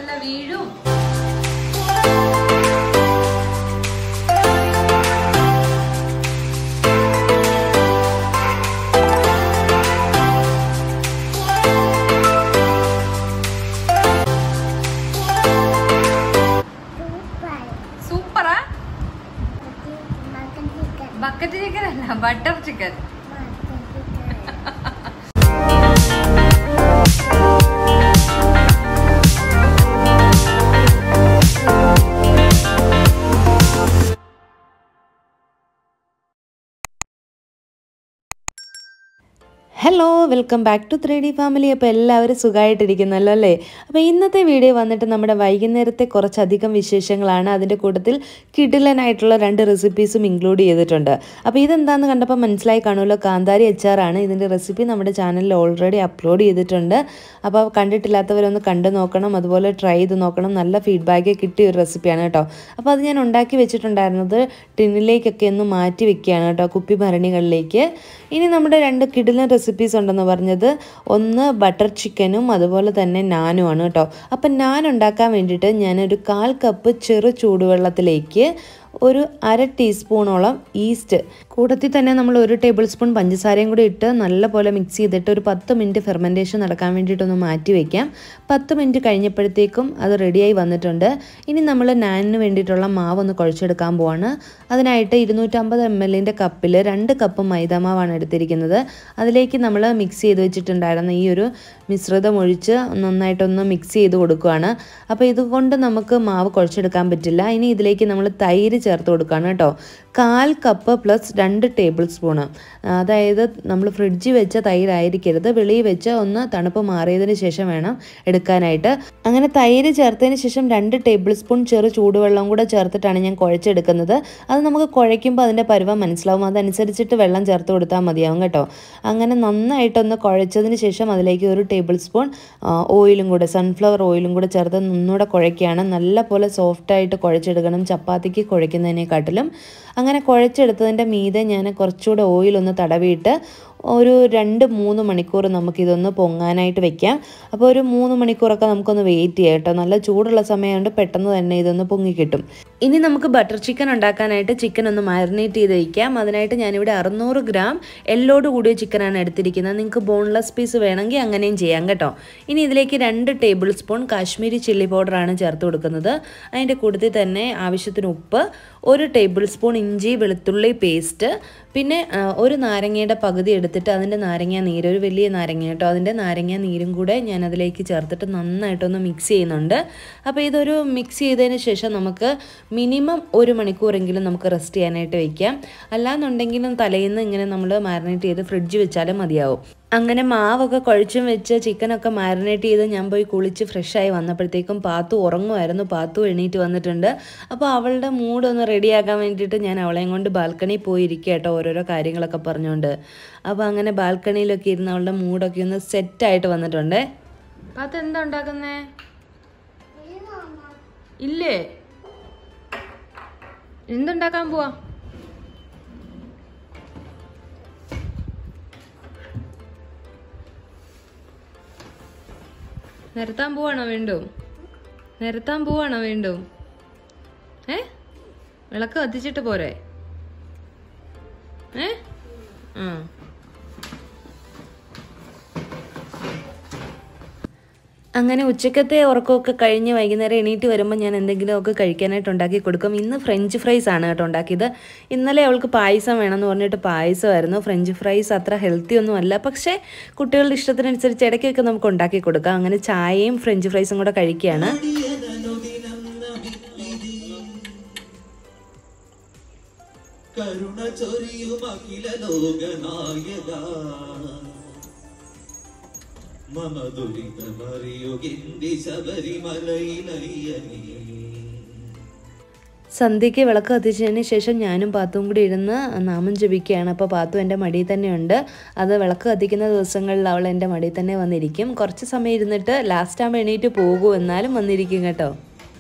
വല്ല വീഴും സൂപ്പറാ ബക്കറ്റ് ചിക്കൻ അല്ല butter chicken hello welcome back to three D family അപ്പോൾ എല്ലാവരും സുഖമായിട്ടിരിക്കുന്നല്ലോ അല്ലേ അപ്പോൾ ഇന്നത്തെ വീഡിയോ വന്നിട്ട് നമ്മുടെ വൈകുന്നേരത്തെ കുറച്ചധികം വിശേഷങ്ങളാണ് അതിൻ്റെ കൂട്ടത്തിൽ കിടിലനായിട്ടുള്ള രണ്ട് റെസിപ്പീസും ഇൻക്ലൂഡ് ചെയ്തിട്ടുണ്ട് അപ്പോൾ ഇതെന്താണെന്ന് കണ്ടപ്പോൾ മനസ്സിലായി കാണുമല്ലോ കാന്താരി അച്ചാറാണ് ഇതിൻ്റെ റെസിപ്പി നമ്മുടെ ചാനലിൽ ഓൾറെഡി അപ്ലോഡ് ചെയ്തിട്ടുണ്ട് അപ്പോൾ കണ്ടിട്ടില്ലാത്തവരൊന്ന് കണ്ടു നോക്കണം അതുപോലെ ട്രൈ ചെയ്ത് നോക്കണം നല്ല ഫീഡ്ബാക്ക് കിട്ടിയ ഒരു റെസിപ്പിയാണ് കേട്ടോ അപ്പോൾ അത് ഞാൻ ഉണ്ടാക്കി വെച്ചിട്ടുണ്ടായിരുന്നത് ടിന്നിലേക്കൊക്കെ ഒന്ന് മാറ്റി വെക്കുകയാണ് കേട്ടോ കുപ്പി ഭരണികളിലേക്ക് ഇനി നമ്മുടെ രണ്ട് കിടിലൻ റെസിപ്പീസ് ഉണ്ടെന്ന് പറഞ്ഞത് ഒന്ന് ബട്ടർ ചിക്കനും അതുപോലെ തന്നെ നാനുമാണ് കേട്ടോ അപ്പം നാൻ ഉണ്ടാക്കാൻ വേണ്ടിയിട്ട് ഞാനൊരു കാൽ കപ്പ് ചെറു ചൂടുവെള്ളത്തിലേക്ക് ഒരു അര ടീസ്പൂണോളം ഈസ്റ്റ് കൂട്ടത്തിൽ തന്നെ നമ്മൾ ഒരു ടേബിൾ സ്പൂൺ പഞ്ചസാരയും കൂടി ഇട്ട് നല്ലപോലെ മിക്സ് ചെയ്തിട്ട് ഒരു പത്ത് മിനിറ്റ് ഫെർമെൻറ്റേഷൻ നടക്കാൻ വേണ്ടിയിട്ടൊന്ന് മാറ്റി വയ്ക്കാം പത്ത് മിനിറ്റ് കഴിഞ്ഞപ്പോഴത്തേക്കും അത് റെഡിയായി വന്നിട്ടുണ്ട് ഇനി നമ്മൾ നാനിന് വേണ്ടിയിട്ടുള്ള മാവ് ഒന്ന് കുഴച്ചെടുക്കാൻ പോവാണ് അതിനായിട്ട് ഇരുന്നൂറ്റമ്പത് എം എല്ലിൻ്റെ കപ്പിൽ രണ്ട് കപ്പ് മൈദാമാവാണ് എടുത്തിരിക്കുന്നത് അതിലേക്ക് നമ്മൾ മിക്സ് ചെയ്ത് വെച്ചിട്ടുണ്ടായിരുന്ന ഈ ഒരു മിശ്രിതം ഒഴിച്ച് നന്നായിട്ടൊന്ന് മിക്സ് ചെയ്ത് കൊടുക്കുകയാണ് അപ്പോൾ ഇതുകൊണ്ട് നമുക്ക് മാവ് കുഴച്ചെടുക്കാൻ പറ്റില്ല ഇനി ഇതിലേക്ക് നമ്മൾ തൈര് ചേർത്ത് കൊടുക്കുകയാണ് കേട്ടോ കാൽ കപ്പ് പ്ലസ് രണ്ട് ടേബിൾ സ്പൂണ് അതായത് നമ്മൾ ഫ്രിഡ്ജിൽ വെച്ച തൈരായിരിക്കരുത് വെളിയിൽ വെച്ച് ഒന്ന് തണുപ്പ് മാറിയതിന് ശേഷം വേണം എടുക്കാനായിട്ട് അങ്ങനെ തൈര് ചേർത്തതിന് ശേഷം രണ്ട് ടേബിൾ സ്പൂൺ ചെറു ചൂടുവെള്ളം കൂടെ ചേർത്തിട്ടാണ് ഞാൻ കുഴച്ചെടുക്കുന്നത് അത് നമുക്ക് കുഴയ്ക്കുമ്പോൾ അതിൻ്റെ പരുവം മനസ്സിലാവും അതനുസരിച്ചിട്ട് വെള്ളം ചേർത്ത് കൊടുത്താൽ മതിയാവും കേട്ടോ അങ്ങനെ നന്നായിട്ടൊന്ന് കുഴച്ചതിന് ശേഷം അതിലേക്ക് ഒരു ടേബിൾ സ്പൂൺ ഓയിലും കൂടെ സൺഫ്ലവർ ഓയിലും കൂടെ ചേർത്ത് ഒന്നുകൂടെ കുഴയ്ക്കുകയാണ് നല്ല പോലെ സോഫ്റ്റായിട്ട് കുഴച്ചെടുക്കണം ചപ്പാത്തിക്ക് കുഴയ്ക്കുന്നതിനെക്കാട്ടിലും അങ്ങനെ കുഴച്ചെടുത്തതിൻ്റെ മീതെ ഞാൻ കുറച്ചുകൂടെ ഓയിലൊന്ന് തടവിയിട്ട് ഒരു രണ്ട് മൂന്ന് മണിക്കൂർ നമുക്കിതൊന്ന് പൊങ്ങാനായിട്ട് വെക്കാം അപ്പോൾ ഒരു മൂന്ന് മണിക്കൂറൊക്കെ നമുക്കൊന്ന് വെയിറ്റ് ചെയ്യാം കേട്ടോ നല്ല ചൂടുള്ള സമയമുണ്ട് പെട്ടെന്ന് തന്നെ ഇതൊന്ന് പൊങ്ങി കിട്ടും ഇനി നമുക്ക് ബട്ടർ ചിക്കൻ ഉണ്ടാക്കാനായിട്ട് ചിക്കൻ ഒന്ന് മാരിനേറ്റ് ചെയ്ത് വയ്ക്കാം അതിനായിട്ട് ഞാനിവിടെ അറുന്നൂറ് ഗ്രാം എല്ലോട് കൂടിയ ചിക്കനാണ് എടുത്തിരിക്കുന്നത് നിങ്ങൾക്ക് ബോൺലെസ് പീസ് വേണമെങ്കിൽ അങ്ങനെയും ചെയ്യാം കേട്ടോ ഇനി ഇതിലേക്ക് രണ്ട് ടേബിൾ സ്പൂൺ കാശ്മീരി ചില്ലി പൗഡറാണ് ചേർത്ത് കൊടുക്കുന്നത് അതിൻ്റെ കൂട്ടത്തിൽ തന്നെ ആവശ്യത്തിന് ഉപ്പ് ഒരു ടേബിൾ സ്പൂൺ ഇഞ്ചി വെളുത്തുള്ളി പേസ്റ്റ് പിന്നെ ഒരു നാരങ്ങയുടെ പകുതി എടുത്തിട്ട് അതിൻ്റെ നാരങ്ങ നീര് ഒരു വലിയ നാരങ്ങ കേട്ടോ അതിൻ്റെ നാരങ്ങ നീരും കൂടെ ഞാൻ അതിലേക്ക് ചേർത്തിട്ട് നന്നായിട്ടൊന്ന് മിക്സ് ചെയ്യുന്നുണ്ട് അപ്പോൾ ഇതൊരു മിക്സ് ചെയ്തതിന് ശേഷം നമുക്ക് മിനിമം ഒരു മണിക്കൂറെങ്കിലും നമുക്ക് റെസ്റ്റ് ചെയ്യാനായിട്ട് വയ്ക്കാം അല്ലാന്നുണ്ടെങ്കിലും തലേന്ന് ഇങ്ങനെ നമ്മൾ മാരിനേറ്റ് ചെയ്ത് ഫ്രിഡ്ജ് വെച്ചാലും മതിയാവും അങ്ങനെ മാവൊക്കെ കുഴച്ചും വെച്ച് ചിക്കനൊക്കെ മാരിനേറ്റ് ചെയ്ത് ഞാൻ പോയി കുളിച്ച് ഫ്രഷായി വന്നപ്പോഴത്തേക്കും പാത്തു ഉറങ്ങുമായിരുന്നു പാത്തു എണീറ്റ് വന്നിട്ടുണ്ട് അപ്പോൾ അവളുടെ മൂഡ് ഒന്ന് റെഡിയാക്കാൻ വേണ്ടിയിട്ട് ഞാൻ അവളെയും കൊണ്ട് ബാൽക്കണിയിൽ പോയി ഇരിക്കുക കേട്ടോ ഓരോരോ കാര്യങ്ങളൊക്കെ പറഞ്ഞുകൊണ്ട് അപ്പോൾ അങ്ങനെ ബാൽക്കണിയിലൊക്കെ ഇരുന്ന് അവളുടെ മൂഡൊക്കെ ഒന്ന് സെറ്റായിട്ട് വന്നിട്ടുണ്ട് പാത്ത് എന്താ ഉണ്ടാക്കുന്നേ ഇല്ലേ എന്തുണ്ടാക്കാൻ പോവാ നിരത്താൻ പോവാണോ വീണ്ടും നിരത്താൻ പോവാണോ വീണ്ടും ഏ വിളക്ക് കത്തിച്ചിട്ട് പോരെ ഏ ആ അങ്ങനെ ഉച്ചക്കത്തെ ഉറക്കമൊക്കെ കഴിഞ്ഞ് വൈകുന്നേരം എണീറ്റ് വരുമ്പോൾ ഞാൻ എന്തെങ്കിലുമൊക്കെ കഴിക്കാനായിട്ട് ഉണ്ടാക്കി കൊടുക്കും ഇന്ന് ഫ്രഞ്ച് ഫ്രൈസ് ആണ് കേട്ടോ ഉണ്ടാക്കിയത് ഇന്നലെ അവൾക്ക് പായസം വേണമെന്ന് പറഞ്ഞിട്ട് പായസമായിരുന്നു ഫ്രഞ്ച് ഫ്രൈസ് അത്ര ഹെൽത്തി ഒന്നും അല്ല പക്ഷേ കുട്ടികളുടെ ഇഷ്ടത്തിനനുസരിച്ച് ഇടയ്ക്കൊക്കെ നമുക്ക് ഉണ്ടാക്കി കൊടുക്കാം അങ്ങനെ ചായയും ഫ്രഞ്ച് ഫ്രൈസും കൂടെ കഴിക്കുകയാണ് കരുണ ചൊരിയും അഖില ലോകനായക മമ ദുരിതമറിയുകിന്തി ശബരിമലയിലയ്യനീ സന്ധ്യയ്ക്ക് വിളക്ക് കത്തിച്ചതിന് ശേഷം ഞാനും പാത്തും കൂടി ഇരുന്ന് നാമം ജപിക്കുകയാണ് അപ്പോൾ പാത്തു എൻ്റെ മടിയിൽ തന്നെയുണ്ട് അത് വിളക്ക് കത്തിക്കുന്ന ദിവസങ്ങളിൽ അവൾ എൻ്റെ മടിയിൽ തന്നെ വന്നിരിക്കും കുറച്ച് സമയം ഇരുന്നിട്ട് ലാസ്റ്റ് ആകുമ്പോൾ എണീറ്റ് പോകും എന്നാലും വന്നിരിക്കും കേട്ടോ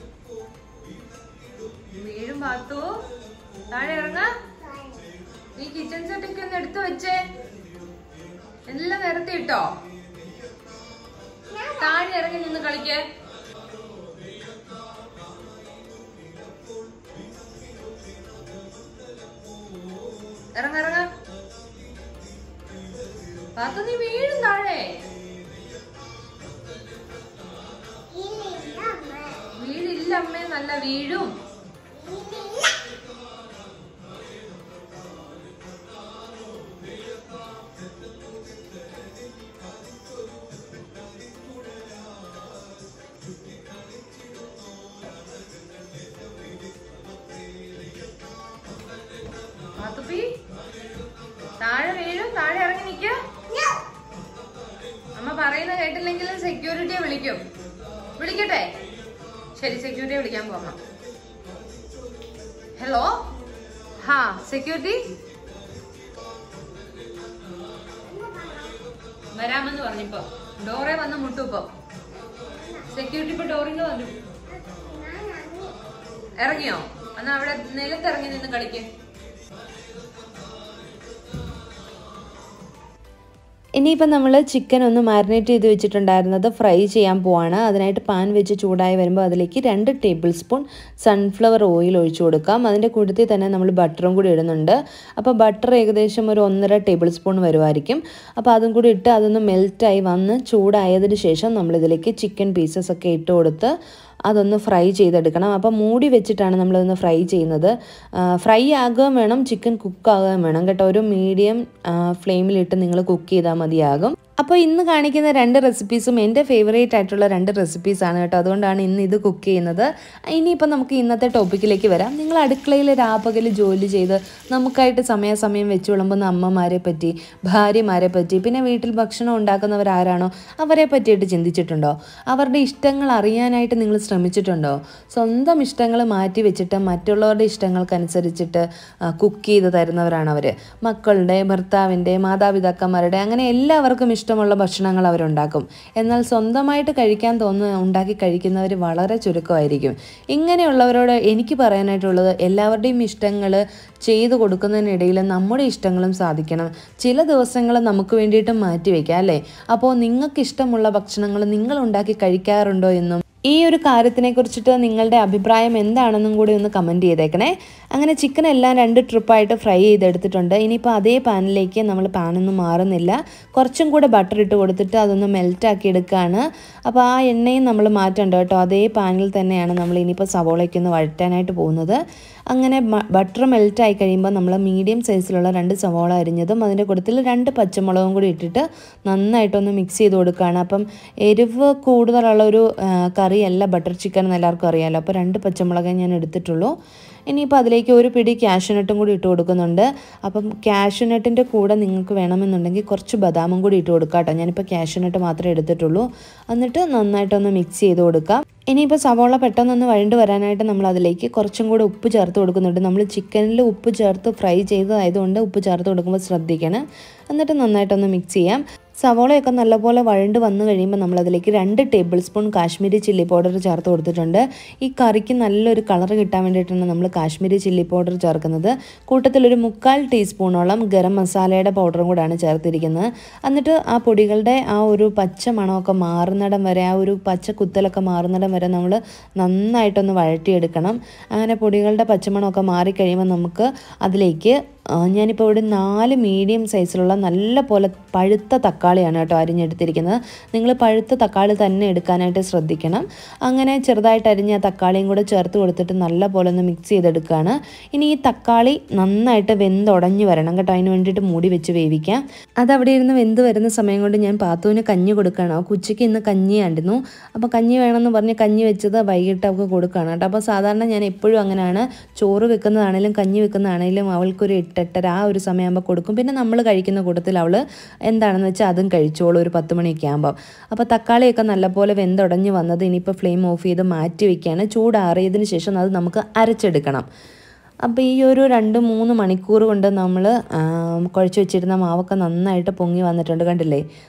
വീഴും പാത്തു താഴെ ഇറങ്ങ ഈ കിച്ചൺ സെറ്റൊക്കെ ഒന്ന് എടുത്തു വെച്ചേ എല്ലാം നിരത്തി ഇട്ടോ താഴെ ഇറങ്ങി നിന്ന് കളിക്കേ ഇറങ്ങ ഇറങ്ങ പാത്തു നീ വീഴും താഴെ വീടില്ല അമ്മേ നല്ല വീഴും പാത്തുപ്പി താഴെ വീഴും താഴെ ഇറങ്ങി നിക്ക അമ്മ പറയുന്ന കേട്ടില്ലെങ്കിൽ സെക്യൂരിറ്റിയെ വിളിക്കും വിളിക്കട്ടെ ശരി സെക്യൂരിറ്റിയെ വിളിക്കാൻ പോകാം ഹലോ ഹാ സെക്യൂരിറ്റി വരാമെന്ന് പറഞ്ഞിപ്പോ ഡോറെ വന്ന് മുട്ടും ഇപ്പൊ സെക്യൂരിറ്റി ഇപ്പൊ ഡോറിന്റെ വന്നു ഇറങ്ങിയോ എന്നാ അവിടെ നിലത്തിറങ്ങി നിന്ന് കളിക്ക് ഇനിയിപ്പോൾ നമ്മൾ ചിക്കൻ ഒന്ന് മാരിനേറ്റ് ചെയ്ത് വെച്ചിട്ടുണ്ടായിരുന്നത് ഫ്രൈ ചെയ്യാൻ പോവാണ് അതിനായിട്ട് പാൻ വെച്ച് ചൂടായി വരുമ്പോൾ അതിലേക്ക് രണ്ട് ടേബിൾ സ്പൂൺ സൺഫ്ലവർ ഓയിൽ ഒഴിച്ചു കൊടുക്കാം അതിൻ്റെ കൂട്ടത്തിൽ തന്നെ നമ്മൾ ബട്ടറും കൂടി ഇടുന്നുണ്ട് അപ്പോൾ ബട്ടർ ഏകദേശം ഒരു ഒന്നര ടേബിൾ സ്പൂൺ വരുമായിരിക്കും അപ്പോൾ അതും കൂടി ഇട്ട് അതൊന്ന് മെൽറ്റായി വന്ന് ചൂടായതിന് ശേഷം നമ്മളിതിലേക്ക് ചിക്കൻ പീസസ് ഒക്കെ ഇട്ട് കൊടുത്ത് അതൊന്ന് ഫ്രൈ ചെയ്തെടുക്കണം അപ്പോൾ മൂടി വെച്ചിട്ടാണ് നമ്മളിതൊന്ന് ഫ്രൈ ചെയ്യുന്നത് ഫ്രൈ ആകുകയും വേണം ചിക്കൻ കുക്ക് ആകുകയും വേണം കേട്ടോ ഒരു മീഡിയം ഫ്ലെയിമിലിട്ട് നിങ്ങൾ കുക്ക് ചെയ്താൽ മതിയാകും അപ്പോൾ ഇന്ന് കാണിക്കുന്ന രണ്ട് റെസിപ്പീസും എൻ്റെ ഫേവറേറ്റ് ആയിട്ടുള്ള രണ്ട് റെസിപ്പീസാണ് കേട്ടോ അതുകൊണ്ടാണ് ഇന്ന് ഇത് കുക്ക് ചെയ്യുന്നത് ഇനിയിപ്പോൾ നമുക്ക് ഇന്നത്തെ ടോപ്പിക്കിലേക്ക് വരാം നിങ്ങൾ അടുക്കളയിൽ രാപ്പകൽ ജോലി ചെയ്ത് നമുക്കായിട്ട് സമയാസമയം വെച്ച് വിളമ്പുന്ന അമ്മമാരെ പറ്റി ഭാര്യമാരെ പറ്റി പിന്നെ വീട്ടിൽ ഭക്ഷണം ഉണ്ടാക്കുന്നവരാരാണോ അവരെ പറ്റിയിട്ട് ചിന്തിച്ചിട്ടുണ്ടോ അവരുടെ ഇഷ്ടങ്ങൾ അറിയാനായിട്ട് നിങ്ങൾ ശ്രമിച്ചിട്ടുണ്ടോ സ്വന്തം ഇഷ്ടങ്ങൾ മാറ്റി വെച്ചിട്ട് മറ്റുള്ളവരുടെ ഇഷ്ടങ്ങൾക്കനുസരിച്ചിട്ട് കുക്ക് ചെയ്ത് തരുന്നവരാണ് അവർ മക്കളുടെ ഭർത്താവിൻ്റെ മാതാപിതാക്കന്മാരുടെ അങ്ങനെ എല്ലാവർക്കും ഇഷ്ടമുള്ള ഭക്ഷണങ്ങൾ അവരുണ്ടാക്കും എന്നാൽ സ്വന്തമായിട്ട് കഴിക്കാൻ തോന്നുന്ന ഉണ്ടാക്കി കഴിക്കുന്നവർ വളരെ ചുരുക്കമായിരിക്കും ഇങ്ങനെയുള്ളവരോട് എനിക്ക് പറയാനായിട്ടുള്ളത് എല്ലാവരുടെയും ഇഷ്ടങ്ങൾ ചെയ്തു കൊടുക്കുന്നതിനിടയിൽ നമ്മുടെ ഇഷ്ടങ്ങളും സാധിക്കണം ചില ദിവസങ്ങൾ നമുക്ക് വേണ്ടിയിട്ട് മാറ്റി വയ്ക്കാം അല്ലേ അപ്പോൾ നിങ്ങൾക്ക് ഇഷ്ടമുള്ള ഭക്ഷണങ്ങൾ നിങ്ങൾ ഉണ്ടാക്കി കഴിക്കാറുണ്ടോ എന്നും ഈ ഒരു കാര്യത്തിനെ കുറിച്ചിട്ട് നിങ്ങളുടെ അഭിപ്രായം എന്താണെന്നും കൂടി ഒന്ന് കമൻറ്റ് ചെയ്തേക്കണേ അങ്ങനെ ചിക്കൻ എല്ലാം രണ്ട് ട്രിപ്പായിട്ട് ഫ്രൈ ചെയ്തെടുത്തിട്ടുണ്ട് ഇനിയിപ്പോൾ അതേ പാനിലേക്ക് നമ്മൾ പാനൊന്നും മാറുന്നില്ല കുറച്ചും കൂടെ ബട്ടർ ഇട്ട് കൊടുത്തിട്ട് അതൊന്ന് മെൽറ്റാക്കി എടുക്കുകയാണ് അപ്പോൾ ആ എണ്ണയും നമ്മൾ മാറ്റണ്ട കേട്ടോ അതേ പാനിൽ തന്നെയാണ് നമ്മൾ ഇനിയിപ്പോൾ സവോളയ്ക്കൊന്ന് വഴറ്റാനായിട്ട് പോകുന്നത് അങ്ങനെ ബട്ടർ മെൽറ്റായി കഴിയുമ്പോൾ നമ്മൾ മീഡിയം സൈസിലുള്ള രണ്ട് സവോള അരിഞ്ഞതും അതിൻ്റെ കൂട്ടത്തിൽ രണ്ട് പച്ചമുളകും കൂടി ഇട്ടിട്ട് നന്നായിട്ടൊന്ന് മിക്സ് ചെയ്ത് കൊടുക്കുകയാണ് അപ്പം എരിവ് കൂടുതലുള്ള ഒരു ആ, കറിയല്ല ബട്ടർ ചിക്കൻ എന്ന് എല്ലാവർക്കും അറിയാമല്ലോ അപ്പോൾ രണ്ട് പച്ചമുളകേ ഞാൻ എടുത്തിട്ടുള്ളൂ ഇനിയിപ്പോൾ അതിലേക്ക് ഒരു പിടി കാഷ്യൂനട്ടും കൂടി ഇട്ട് കൊടുക്കുന്നുണ്ട് അപ്പം കാഷ്യൂനട്ടിൻ്റെ കൂടെ നിങ്ങൾക്ക് വേണമെന്നുണ്ടെങ്കിൽ കുറച്ച് ബദാമും കൂടി ഇട്ട് കൊടുക്കാം കേട്ടോ ഞാനിപ്പോൾ കാഷ്യൂനട്ട് മാത്രമേ എടുത്തിട്ടുള്ളൂ എന്നിട്ട് നന്നായിട്ടൊന്ന് മിക്സ് ചെയ്ത് കൊടുക്കാം ഇനിയിപ്പോൾ സവോള പെട്ടെന്നൊന്ന് വഴണ്ട് വരാനായിട്ട് നമ്മൾ അതിലേക്ക് കുറച്ചും കൂടെ ഉപ്പ് ചേർത്ത് കൊടുക്കുന്നുണ്ട് നമ്മൾ ചിക്കനിൽ ഉപ്പ് ചേർത്ത് ഫ്രൈ ചെയ്തതായതുകൊണ്ട് ഉപ്പ് ചേർത്ത് കൊടുക്കുമ്പോൾ ശ്രദ്ധിക്കണം എന്നിട്ട് നന്നായിട്ടൊന്ന് മിക്സ് ചെയ്യാം സവോളയൊക്കെ നല്ലപോലെ വഴണ്ട് വന്നു കഴിയുമ്പോൾ നമ്മളതിലേക്ക് രണ്ട് table spoon Kashmiri chilli powder ചേർത്ത് കൊടുത്തിട്ടുണ്ട് ഈ കറിക്ക് നല്ലൊരു കളർ കിട്ടാൻ വേണ്ടിയിട്ടാണ് നമ്മൾ കാശ്മീരി ചില്ലി പൗഡർ ചേർക്കുന്നത് കൂട്ടത്തിൽ ഒരു മുക്കാൽ ടീസ്പൂണോളം ഗരം മസാലയുടെ പൗഡറും കൂടാണ് ചേർത്തിരിക്കുന്നത് എന്നിട്ട് ആ പൊടികളുടെ ആ ഒരു പച്ച മണമൊക്കെ മാറുന്നിടം വരെ ആ ഒരു പച്ച കുത്തലൊക്കെ മാറുന്നിടം വരെ നമ്മൾ നന്നായിട്ടൊന്ന് വഴറ്റിയെടുക്കണം അങ്ങനെ പൊടികളുടെ പച്ചമണമൊക്കെ മാറിക്കഴിയുമ്പോൾ നമുക്ക് അതിലേക്ക് ആ, ഞാനിപ്പോൾ ഇവിടെ നാല് മീഡിയം സൈസിലുള്ള നല്ല പോലെ പഴുത്ത തക്കാളിയാണ് കേട്ടോ അരിഞ്ഞെടുത്തിരിക്കുന്നത് നിങ്ങൾ പഴുത്ത തക്കാളി തന്നെ എടുക്കാനായിട്ട് ശ്രദ്ധിക്കണം അങ്ങനെ ചെറുതായിട്ട് അരിഞ്ഞ ആ തക്കാളിയും കൂടെ ചേർത്ത് കൊടുത്തിട്ട് നല്ല പോലെ ഒന്ന് മിക്സ് ചെയ്തെടുക്കുകയാണ് ഇനി ഈ തക്കാളി നന്നായിട്ട് വെന്തുടഞ്ഞു വരണം കേട്ടോ അതിന് വേണ്ടിയിട്ട് മൂടി വെച്ച് വേവിക്കാം അതവിടെ ഇരുന്ന് വെന്ത് വരുന്ന സമയം കൊണ്ട് ഞാൻ പാത്തുവിന് കഞ്ഞി കൊടുക്കുകയാണ് അവൾക്ക് ഉച്ചയ്ക്ക് ഇന്ന് കഞ്ഞിയായിരുന്നു അപ്പോൾ കഞ്ഞി വേണമെന്ന് പറഞ്ഞ് കഞ്ഞി വെച്ചത് വൈകിട്ട് അവൾക്ക് കൊടുക്കുകയാണ് കേട്ടോ അപ്പോൾ സാധാരണ ഞാൻ എപ്പോഴും അങ്ങനെയാണ് ചോറ് വെക്കുന്നതാണേലും കഞ്ഞി വെക്കുന്നതാണേലും അവൾക്കൊരു എട്ടെട്ടര ആ ഒരു സമയമാകുമ്പോൾ കൊടുക്കും പിന്നെ നമ്മൾ കഴിക്കുന്ന കൂട്ടത്തിൽ അവൾ എന്താണെന്ന് വെച്ചാൽ അതും കഴിച്ചോളൂ ഒരു പത്ത് മണിയൊക്കെ ആകുമ്പോൾ അപ്പോൾ തക്കാളിയൊക്കെ നല്ലപോലെ വെന്തുടഞ്ഞ് വന്നത് ഇനിയിപ്പോൾ ഫ്ലെയിം ഓഫ് ചെയ്ത് മാറ്റി വയ്ക്കുകയാണ് ചൂടാറിയതിന് ശേഷം അത് നമുക്ക് അരച്ചെടുക്കണം അപ്പോൾ ഈ ഒരു രണ്ട് മൂന്ന് മണിക്കൂർ കൊണ്ട് നമ്മൾ കുഴച്ച് വെച്ചിരുന്ന മാവൊക്കെ നന്നായിട്ട് പൊങ്ങി വന്നിട്ടുണ്ട് കണ്ടില്ലേ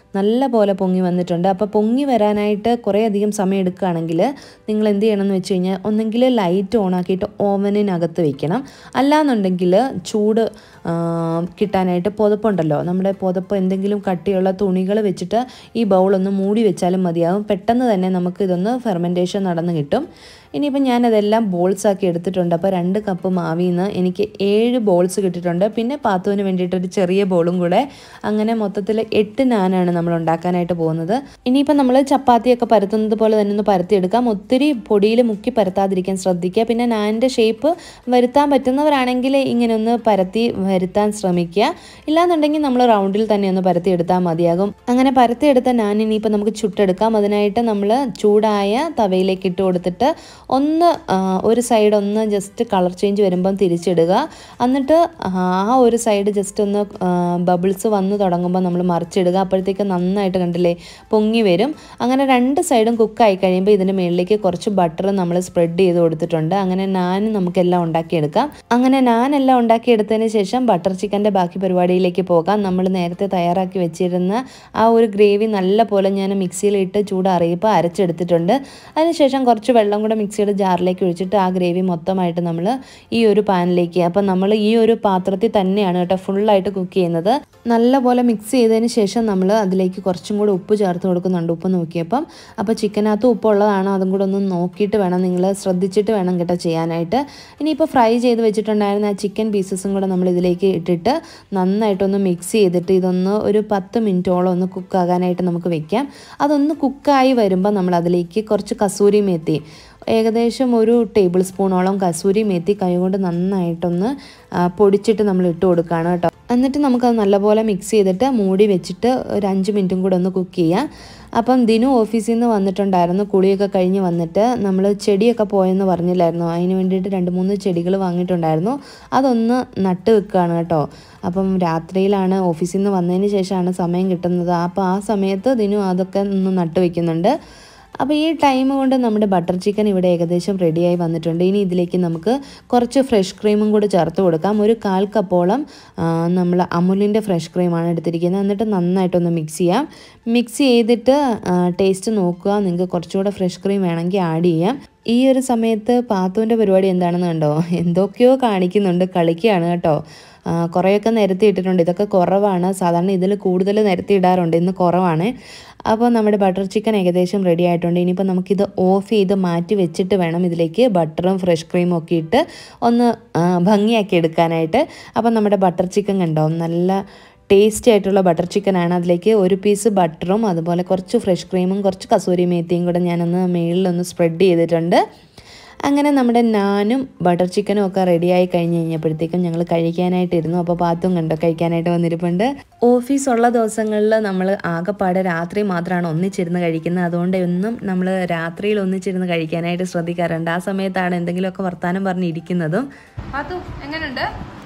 നല്ല പോലെ പൊങ്ങി വന്നിട്ടുണ്ട് അപ്പോൾ പൊങ്ങി വരാനായിട്ട് കുറേ അധികം സമയം എടുക്കുകയാണെങ്കിൽ നിങ്ങൾ എന്ത് ചെയ്യണമെന്ന് വെച്ച് കഴിഞ്ഞാൽ ഒന്നെങ്കിൽ ലൈറ്റ് ഓൺ ആക്കിയിട്ട് ഓവനിനകത്ത് വെക്കണം അല്ലാന്നുണ്ടെങ്കിൽ ചൂട് ആ, കിട്ടാനായിട്ട് പുതപ്പുണ്ടല്ലോ നമ്മുടെ പുതപ്പ് എന്തെങ്കിലും കട്ടിയുള്ള തുണികൾ വെച്ചിട്ട് ഈ ബൗളൊന്ന് മൂടി വെച്ചാലും മതിയാകും പെട്ടെന്ന് തന്നെ നമുക്ക് ഇതൊന്ന് ഫെർമെൻറ്റേഷൻ നടന്ന് കിട്ടും ഇനിയിപ്പോൾ ഞാനതെല്ലാം ബോൾസ് ആക്കി എടുത്തിട്ടുണ്ട് അപ്പോൾ രണ്ട് കപ്പ് മാവിൽ നിന്ന് എനിക്ക് ഏഴ് ബോൾസ് കിട്ടിയിട്ടുണ്ട് പിന്നെ പാത്തുവിന് വേണ്ടിയിട്ട് ഒരു ചെറിയ ബോളും കൂടെ അങ്ങനെ മൊത്തത്തിൽ എട്ട് നാനാണ് നമ്മൾ ഉണ്ടാക്കാനായിട്ട് പോകുന്നത് ഇനിയിപ്പോൾ നമ്മൾ ചപ്പാത്തിയൊക്കെ പരത്തുന്നത് പോലെ തന്നെ ഒന്ന് പരത്തിയെടുക്കാം ഒത്തിരി പൊടിയിൽ മുക്കി പരത്താതിരിക്കാൻ ശ്രദ്ധിക്കുക പിന്നെ നാനിൻ്റെ ഷേപ്പ് വരുത്താൻ പറ്റുന്നവരാണെങ്കിൽ ഇങ്ങനെ ഒന്ന് പരത്തി വരുത്താൻ ശ്രമിക്കുക ഇല്ലാന്നുണ്ടെങ്കിൽ നമ്മൾ റൗണ്ടിൽ തന്നെ ഒന്ന് പരത്തിയെടുത്താൽ മതിയാകും അങ്ങനെ പരത്തിയെടുത്ത നാൻ ഇനിയിപ്പോൾ നമുക്ക് ചുട്ടെടുക്കാം അതിനായിട്ട് നമ്മൾ ചൂടായ തവയിലേക്ക് ഇട്ട് കൊടുത്തിട്ട് ഒന്ന് ആ, ഒരു സൈഡ് ഒന്ന് ജസ്റ്റ് കളർ ചേഞ്ച് വരുമ്പം തിരിച്ചിടുക എന്നിട്ട് ആ ഒരു സൈഡ് ജസ്റ്റ് ഒന്ന് ബബിൾസ് വന്ന് തുടങ്ങുമ്പോൾ നമ്മൾ മറിച്ചിടുക അപ്പോഴത്തേക്ക് നന്നായിട്ട് കണ്ടില്ലേ പൊങ്ങി വരും അങ്ങനെ രണ്ട് സൈഡും കുക്കായി കഴിയുമ്പോൾ ഇതിൻ്റെ മുകളിലേക്ക് കുറച്ച് ബട്ടർ നമ്മൾ സ്പ്രെഡ് ചെയ്ത് കൊടുത്തിട്ടുണ്ട് അങ്ങനെ നാൻ നമുക്കെല്ലാം ഉണ്ടാക്കിയെടുക്കാം അങ്ങനെ നാൻ എല്ലാം ഉണ്ടാക്കിയെടുത്തതിന് ശേഷം ബട്ടർ ചിക്കൻ്റെ ബാക്കി പരിപാടിയിലേക്ക് പോകാം നമ്മൾ നേരത്തെ തയ്യാറാക്കി വെച്ചിരുന്ന ആ ഒരു ഗ്രേവി നല്ല പോലെ ഞാൻ മിക്സിയിലിട്ട് ചൂടാറിയപ്പോൾ അരച്ചെടുത്തിട്ടുണ്ട് അതിനുശേഷം കുറച്ച് വെള്ളം കൂടെ മിക്സിയുടെ ജാറിലേക്ക് ഒഴിച്ചിട്ട് ആ ഗ്രേവി മൊത്തമായിട്ട് നമ്മൾ ഈ ഒരു പാനിലേക്ക് അപ്പം നമ്മൾ ഈ ഒരു പാത്രത്തിൽ തന്നെയാണ് കേട്ടോ ഫുള്ളായിട്ട് കുക്ക് ചെയ്യുന്നത് നല്ലപോലെ മിക്സ് ചെയ്തതിന് ശേഷം നമ്മൾ അതിലേക്ക് കുറച്ചും കൂടെ ഉപ്പ് ചേർത്ത് കൊടുക്കുന്നുണ്ട് ഉപ്പ് നോക്കിയപ്പം അപ്പോൾ ചിക്കനകത്ത് ഉപ്പുള്ളതാണോ അതും കൂടെ ഒന്ന് നോക്കിയിട്ട് വേണം നിങ്ങൾ ശ്രദ്ധിച്ചിട്ട് വേണം കേട്ടോ ചെയ്യാനായിട്ട് ഇനിയിപ്പോൾ ഫ്രൈ ചെയ്ത് വെച്ചിട്ടുണ്ടായിരുന്ന ആ ചിക്കൻ പീസസും കൂടെ നമ്മൾ ഇതിലേക്ക് ഇട്ടിട്ട് നന്നായിട്ടൊന്ന് മിക്സ് ചെയ്തിട്ട് ഇതൊന്ന് ഒരു പത്ത് മിനിറ്റോളം ഒന്ന് കുക്കാകാനായിട്ട് നമുക്ക് വെക്കാം അതൊന്ന് കുക്കായി വരുമ്പോൾ നമ്മൾ അതിലേക്ക് കുറച്ച് കസൂരി മേത്തി ഏകദേശം ഒരു ടേബിൾ സ്പൂണോളം കസൂരി മേത്തി കൈകൊണ്ട് നന്നായിട്ടൊന്ന് ആ, പൊടിച്ചിട്ട് നമ്മൾ ഇട്ട് കൊടുക്കുകയാണ് കേട്ടോ എന്നിട്ട് നമുക്കത് നല്ലപോലെ മിക്സ് ചെയ്തിട്ട് മൂടി വെച്ചിട്ട് ഒരു അഞ്ച് മിനിറ്റും കൂടെ ഒന്ന് കുക്ക് ചെയ്യാം അപ്പം ദിനു ഓഫീസിൽ നിന്ന് വന്നിട്ടുണ്ടായിരുന്നു കുളിയൊക്കെ കഴിഞ്ഞ് വന്നിട്ട് നമ്മൾ ചെടിയൊക്കെ പോയെന്ന് പറഞ്ഞില്ലായിരുന്നു അതിന് വേണ്ടിയിട്ട് രണ്ട് മൂന്ന് ചെടികൾ വാങ്ങിയിട്ടുണ്ടായിരുന്നു അതൊന്ന് നട്ട് വെക്കുകയാണ് കേട്ടോ അപ്പം രാത്രിയിലാണ് ഓഫീസിൽ നിന്ന് വന്നതിന് ശേഷമാണ് സമയം കിട്ടുന്നത് അപ്പോൾ ആ സമയത്ത് ദിനു അതൊക്കെ ഒന്ന് നട്ട് വെക്കുന്നുണ്ട് അപ്പോൾ ഈ ടൈം കൊണ്ട് നമ്മുടെ ബട്ടർ ചിക്കൻ ഇവിടെ ഏകദേശം റെഡിയായി വന്നിട്ടുണ്ട് ഇനി ഇതിലേക്ക് നമുക്ക് കുറച്ച് ഫ്രഷ് ക്രീമും കൂടി ചേർത്ത് കൊടുക്കാം ഒരു കാൽ കപ്പോളം ആ, നമ്മൾ അമുലിൻ്റെ ഫ്രഷ് ക്രീമാണ് എടുത്തിരിക്കുന്നത് എന്നിട്ട് നന്നായിട്ടൊന്ന് മിക്സ് ചെയ്യാം മിക്സ് ചെയ്തിട്ട് ടേസ്റ്റ് നോക്കുക നിങ്ങൾക്ക് കുറച്ചുകൂടെ ഫ്രഷ് ക്രീം വേണമെങ്കിൽ ആഡ് ചെയ്യാം ഈ ഒരു സമയത്ത് പാത്തുവിൻ്റെ പരിപാടി എന്താണെന്ന് കണ്ടോ എന്തൊക്കെയോ കാണിക്കുന്നുണ്ട് കളിക്കുകയാണ് കേട്ടോ ആ, കുറേയൊക്കെ നിരത്തി ഇട്ടിട്ടുണ്ട് ഇതൊക്കെ കുറവാണ് സാധാരണ ഇതിൽ കൂടുതൽ നിരത്തി ഇടാറുണ്ട് ഇന്ന് കുറവാണ് അപ്പോൾ നമ്മുടെ ബട്ടർ ചിക്കൻ ഏകദേശം റെഡി ആയിട്ടുണ്ട് ഇനിയിപ്പോൾ നമുക്കിത് ഓഫ് ചെയ്ത് മാറ്റി വെച്ചിട്ട് വേണം ഇതിലേക്ക് ബട്ടറും ഫ്രഷ് ക്രീമും ഒക്കെ ഇട്ട് ഒന്ന് ആ, ഭംഗിയാക്കി എടുക്കാനായിട്ട് അപ്പോൾ നമ്മുടെ ബട്ടർ ചിക്കൻ കണ്ടോ നല്ല ടേസ്റ്റി ആയിട്ടുള്ള ബട്ടർ ചിക്കനാണ് അതിലേക്ക് ഒരു പീസ് ബട്ടറും അതുപോലെ കുറച്ച് ഫ്രഷ് ക്രീമും കുറച്ച് കസൂരി മേത്തിയും കൂടെ ഞാനൊന്ന് മേളിലൊന്ന് സ്പ്രെഡ് ചെയ്തിട്ടുണ്ട് അങ്ങനെ നമ്മുടെ നാനും ബട്ടർ ചിക്കനും ഒക്കെ റെഡിയായി കഴിഞ്ഞ് കഴിഞ്ഞപ്പോഴത്തേക്കും ഞങ്ങൾ കഴിക്കാനായിട്ടിരുന്നു അപ്പോൾ പാത്തും കണ്ടോ കഴിക്കാനായിട്ട് വന്നിരിപ്പുണ്ട് ഓഫീസുള്ള ദിവസങ്ങളിൽ നമ്മൾ ആകെപ്പാടെ രാത്രി മാത്രമാണ് ഒന്നിച്ചിരുന്ന് കഴിക്കുന്നത് അതുകൊണ്ട് എന്നും നമ്മൾ രാത്രിയിൽ ഒന്നിച്ചിരുന്ന് കഴിക്കാനായിട്ട് ശ്രദ്ധിക്കാറുണ്ട് ആ സമയത്താണ് എന്തെങ്കിലുമൊക്കെ വർത്തമാനം പറഞ്ഞിരിക്കുന്നതും പാത്തു എങ്ങനെയുണ്ട്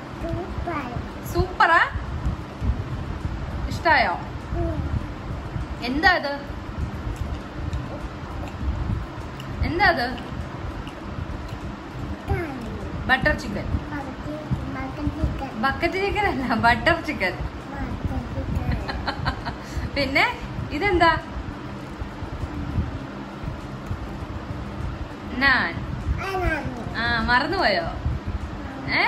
സൂപ്പറാ ഇഷ്ടായോ എന്താ അത് എന്താ അത് ബട്ടർ ചിക്കൻ ബക്കറ്റ് ചിക്കൻ അല്ല ബട്ടർ ചിക്കൻ പിന്നെ ഇതെന്താ നാൻ ആ മറന്നുപോയോ ഏ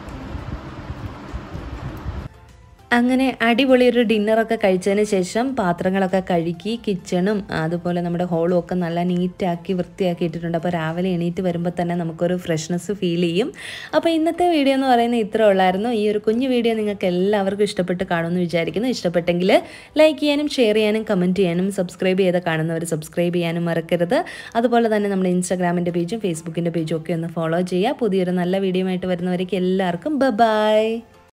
അങ്ങനെ അടിപൊളി ഒരു ഡിന്നറൊക്കെ കഴിച്ചതിന് ശേഷം പാത്രങ്ങളൊക്കെ കഴുകി കിച്ചണും അതുപോലെ നമ്മുടെ ഹോളും ഒക്കെ നല്ല നീറ്റാക്കി വൃത്തിയാക്കി ഇട്ടിട്ടുണ്ട് അപ്പോൾ രാവിലെ എണീറ്റ് വരുമ്പോൾ തന്നെ നമുക്കൊരു ഫ്രഷ്നെസ് ഫീൽ ചെയ്യും അപ്പോൾ ഇന്നത്തെ വീഡിയോ എന്ന് പറയുന്നത് ഇത്ര ഉള്ളായിരുന്നു ഈ ഒരു കുഞ്ഞു വീഡിയോ നിങ്ങൾക്ക് എല്ലാവർക്കും ഇഷ്ടപ്പെട്ട് കാണുമെന്ന് വിചാരിക്കുന്നു ഇഷ്ടപ്പെട്ടെങ്കിൽ ലൈക്ക് ചെയ്യാനും ഷെയർ ചെയ്യാനും കമൻറ്റ് ചെയ്യാനും സബ്സ്ക്രൈബ് ചെയ്ത് കാണുന്നവർ സബ്സ്ക്രൈബ് ചെയ്യാനും മറക്കരുത് അതുപോലെ തന്നെ നമ്മുടെ ഇൻസ്റ്റാഗ്രാമിൻ്റെ പേജും ഫേസ്ബുക്കിൻ്റെ പേജും ഒക്കെ ഒന്ന് ഫോളോ ചെയ്യുക പുതിയൊരു നല്ല വീഡിയോ ആയിട്ട് വരുന്നവരേക്ക് എല്ലാവർക്കും ബ ബൈ